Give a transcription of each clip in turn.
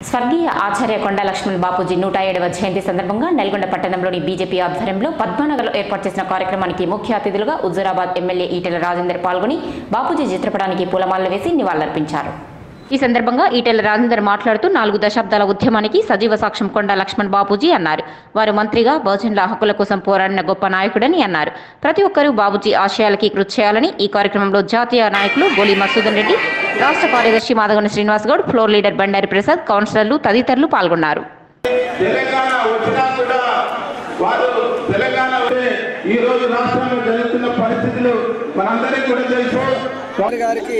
స్వర్గీయ ఆచార్య కొండ లక్ష్మణ్ బాపూజీ నూట ఏడవ జయంతి సందర్భంగా నల్గొండ పట్టణంలోని బీజేపీ ఆధ్వర్యంలో పద్మానగర్లో ఏర్పాటు చేసిన కార్యక్రమానికి ముఖ్య అతిథులుగా హుజూరాబాద్ ఎమ్మెల్యే ఈటెల రాజేందర్ పాల్గొని బాపూజీ చిత్రపటానికి పూలమాలలు వేసి నివాళులర్పించారు ఈ సందర్భంగా ఈటెల రాజేందర్ మాట్లాడుతూ నాలుగు దశాబ్దాల ఉద్యమానికి సజీవ సాక్ష్యం కొండ లక్ష్మణ్ బాపూజీ అన్నారు వారు మంత్రిగా బహుజనుల హక్కుల కోసం పోరాడిన గొప్ప నాయకుడని అన్నారు ప్రతి ఒక్కరూ బాబూజీ ఆశయాలకి కృషి చేయాలని ఈ కార్యక్రమంలో జాతీయ నాయకులు గోలి మసూదన్ రెడ్డి రాష్ట్ర కార్యదర్శి మాదగొండ శ్రీనివాస్ గౌడ్ ఫ్లోర్ లీడర్ బండారి ప్రసాద్ కౌన్సిలర్లు తదితరులు పాల్గొన్నారు తెలంగాణ వచ్చినా కూడా వారు తెలంగాణ వస్తే ఈ రోజు రాష్ట్రంలో జరుగుతున్న పరిస్థితులు మనందరికీ కూడా తెలుసు మోడీ గారికి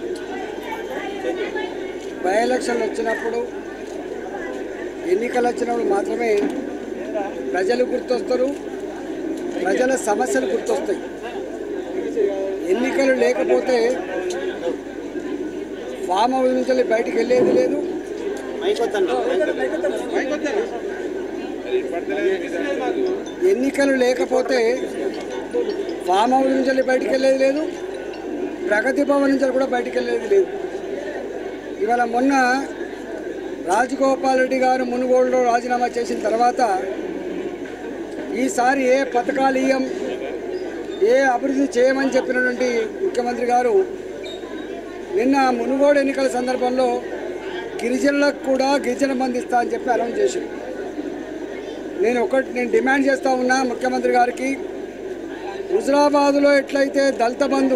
బై ఎలక్షన్లు వచ్చినప్పుడు ఎన్నికలు వచ్చినప్పుడు మాత్రమే ప్రజలు గుర్తొస్తారు ప్రజల సమస్యలు గుర్తొస్తాయి ఎన్నికలు లేకపోతే ఫామ్ హౌస్ నుంచి బయటికి వెళ్ళేది లేదు ఎన్నికలు లేకపోతే ఫామ్ హౌస్ నుంచి బయటికి వెళ్ళేది లేదు ప్రగతి భవన్ నుంచి కూడా బయటికి వెళ్ళేది లేదు ఇవాళ మొన్న రాజగోపాల్ రెడ్డి గారు మునుగోడులో రాజీనామా చేసిన తర్వాత ఈసారి ఏ పథకాలు ఇయ్యం ఏ అభివృద్ధి చేయమని చెప్పినటువంటి ముఖ్యమంత్రి గారు నిన్న మునుగోడు ఎన్నికల సందర్భంలో గిరిజనులకు కూడా గిరిజన బంధు ఇస్తా అని చెప్పి అనౌన్స్ చేసింది నేను ఒకటి నేను డిమాండ్ చేస్తా ఉన్నా ముఖ్యమంత్రి గారికి హుజరాబాదులో ఎట్లయితే దళిత బంధు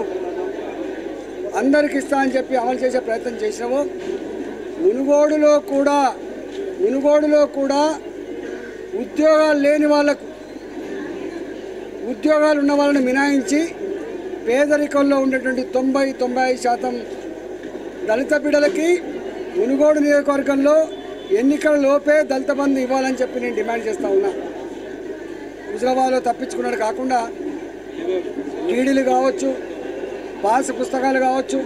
అందరికి ఇస్తా అని చెప్పి అమలు చేసే ప్రయత్నం చేసినామో మునుగోడులో కూడా మునుగోడులో కూడా ఉద్యోగాలు లేని వాళ్ళకు ఉద్యోగాలు ఉన్న వాళ్ళని మినాయించి పేదరికంలో ఉండేటువంటి తొంభై తొంభై ఐదు శాతం దళిత బిడ్డలకి మునుగోడు నియోజకవర్గంలో ఎన్నికల లోపే దళిత బంధు ఇవ్వాలని చెప్పి నేను డిమాండ్ చేస్తా ఉన్నా హుజరాబాద్లో తప్పించుకున్నాడు కాకుండా డీడీలు కావచ్చు పాస్ పుస్తకాలు కావచ్చు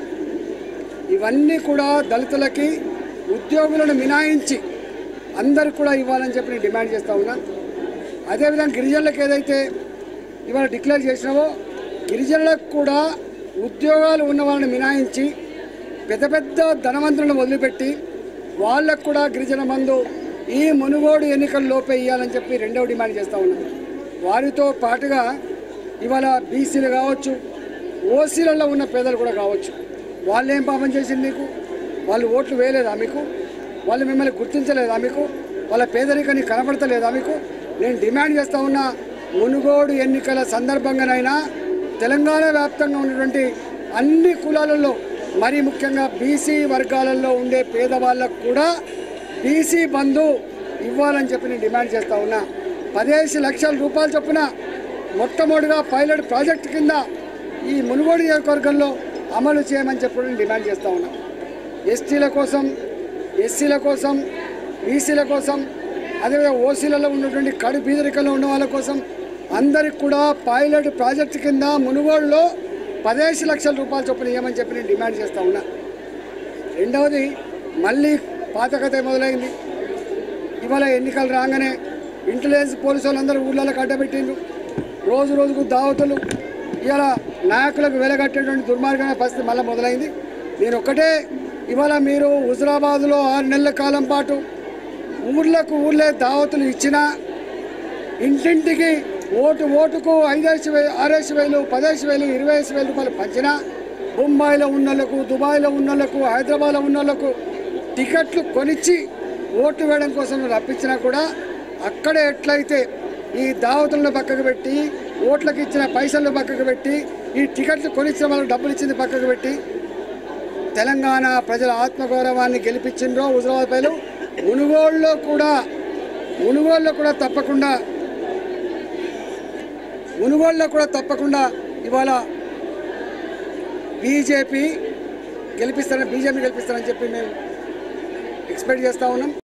ఇవన్నీ కూడా దళితులకి ఉద్యోగులను మినాయించి అందరికి కూడా ఇవ్వాలని చెప్పి నేను డిమాండ్ చేస్తా ఉన్నా అదేవిధంగా గిరిజనులకు ఏదైతే ఇవాళ డిక్లేర్ చేసినావో గిరిజనులకు కూడా ఉద్యోగాలు ఉన్న వాళ్ళని మినాయించి పెద్ద పెద్ద ధనవంతులను వదిలిపెట్టి వాళ్ళకు కూడా గిరిజన మందు ఈ మునుగోడు ఎన్నికల లోపే ఇవ్వాలని చెప్పి రెండవ డిమాండ్ చేస్తా ఉన్నాను వారితో పాటుగా ఇవాళ బీసీలు కావచ్చు ఓసీలలో ఉన్న పేదలు కూడా కావచ్చు వాళ్ళు ఏం పాపం చేసింది మీకు వాళ్ళు ఓట్లు వేయలేదా మీకు వాళ్ళు మిమ్మల్ని గుర్తించలేదా మీకు వాళ్ళ పేదరికాన్ని కనపడతలేదా మీకు నేను డిమాండ్ చేస్తా ఉన్నా మునుగోడు ఎన్నికల సందర్భంగానైనా తెలంగాణ వ్యాప్తంగా ఉన్నటువంటి అన్ని కులాలలో మరి ముఖ్యంగా బీసీ వర్గాలలో ఉండే పేదవాళ్ళకు కూడా బీసీ బంధు ఇవ్వాలని చెప్పి నేను డిమాండ్ చేస్తా ఉన్నా పదిహేను లక్షల రూపాయలు చొప్పున మొట్టమొదటిగా పైలట్ ప్రాజెక్ట్ కింద ఈ మునుగోడు నియోజకవర్గంలో అమలు చేయమని చెప్పి నేను డిమాండ్ చేస్తా ఉన్నా ఎస్టీల కోసం ఎస్సీల కోసం బీసీల కోసం అదేవిధంగా ఓసీలలో ఉన్నటువంటి కడు బీదరికంలో ఉన్న వాళ్ళ కోసం అందరికి కూడా పైలట్ ప్రాజెక్ట్ కింద మునుగోడులో పదిహేను లక్షల రూపాయలు చొప్పున ఇవ్వమని చెప్పి నేను డిమాండ్ చేస్తా ఉన్నా రెండవది మళ్ళీ పాత కథ మొదలైంది ఇవాళ ఎన్నికలు రాగానే ఇంటెలిజెన్స్ పోలీసు వాళ్ళందరూ ఊళ్ళలో కట్టబెట్టిండ్రు రోజు రోజుకు దావతులు ఇవాళ నాయకులకు వెలగట్టేటువంటి దుర్మార్గమైన పరిస్థితి మళ్ళీ మొదలైంది నేను ఒక్కటే ఇవాళ మీరు హుజరాబాద్లో ఆరు నెలల కాలం పాటు ఊర్లకు ఊర్లే దావతులు ఇచ్చినా ఇంటింటికి ఓటు ఓటుకు ఐదేసి వేలు ఆరేసి వేలు పదేసి వేలు ఇరవై ఐదు వేల రూపాయలు పంచినా బొంబాయిలో ఉన్నోళ్ళకు దుబాయ్లో ఉన్నోళ్ళకు హైదరాబాద్లో ఉన్నోళ్ళకు టికెట్లు కొనిచ్చి ఓటు వేయడం కోసం రప్పించినా కూడా అక్కడ ఎట్లయితే ఈ దావతులను పక్కకు పెట్టి ఓట్లకు ఇచ్చిన పైసలను పక్కకు పెట్టి ఈ టికెట్లు కొనిచ్చిన వాళ్ళకి డబ్బులు ఇచ్చింది పక్కకు పెట్టి తెలంగాణ ప్రజల ఆత్మగౌరవాన్ని గెలిపించిండ్రో హుజరాబాద్ ప్రజలు మునుగోడులో కూడా మునుగోడులో కూడా తప్పకుండా మునుగోడులో కూడా తప్పకుండా ఇవాళ బీజేపీ గెలిపిస్తారని బీజేపీ గెలిపిస్తారని చెప్పి మేము ఎక్స్పెక్ట్ చేస్తూ ఉన్నాం